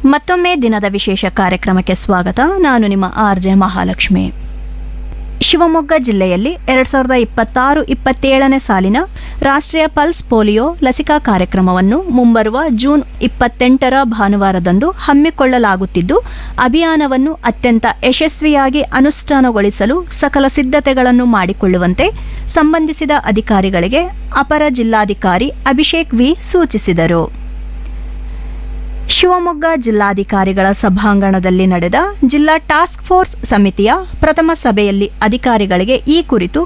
ಮತ್ತೊಮ್ಮೆ ದಿನದ ವಿಶೇಷ ಕಾರ್ಯಕ್ರಮಕ್ಕೆ ಸ್ವಾಗತ ನಾನು ನಿಮ್ಮ ಆರ್ ಜೆ ಮಹಾಲಕ್ಷ್ಮಿ ಶಿವಮೊಗ್ಗ ಜಿಲ್ಲೆಯಲ್ಲಿ ಎರಡ್ ಸಾವಿರದ ಇಪ್ಪತ್ತಾರು ಇಪ್ಪತ್ತೇಳನೇ ಸಾಲಿನ ರಾಷ್ಟ್ರೀಯ ಪಲ್ಸ್ ಪೋಲಿಯೋ ಲಸಿಕಾ ಕಾರ್ಯಕ್ರಮವನ್ನು ಮುಂಬರುವ ಜೂನ್ ಇಪ್ಪತ್ತೆಂಟರ ಭಾನುವಾರದಂದು ಹಮ್ಮಿಕೊಳ್ಳಲಾಗುತ್ತಿದ್ದು ಅಭಿಯಾನವನ್ನು ಅತ್ಯಂತ ಯಶಸ್ವಿಯಾಗಿ ಅನುಷ್ಠಾನಗೊಳಿಸಲು ಸಕಲ ಸಿದ್ಧತೆಗಳನ್ನು ಮಾಡಿಕೊಳ್ಳುವಂತೆ ಸಂಬಂಧಿಸಿದ ಅಧಿಕಾರಿಗಳಿಗೆ ಅಪರ ಜಿಲ್ಲಾಧಿಕಾರಿ ಅಭಿಷೇಕ್ ವಿ ಸೂಚಿಸಿದರು ಶಿವಮೊಗ್ಗ ಜಿಲ್ಲಾಧಿಕಾರಿಗಳ ಸಭಾಂಗಣದಲ್ಲಿ ನಡೆದ ಜಿಲ್ಲಾ ಟಾಸ್ಕ್ ಫೋರ್ಸ್ ಸಮಿತಿಯ ಪ್ರಥಮ ಸಭೆಯಲ್ಲಿ ಅಧಿಕಾರಿಗಳಿಗೆ ಈ ಕುರಿತು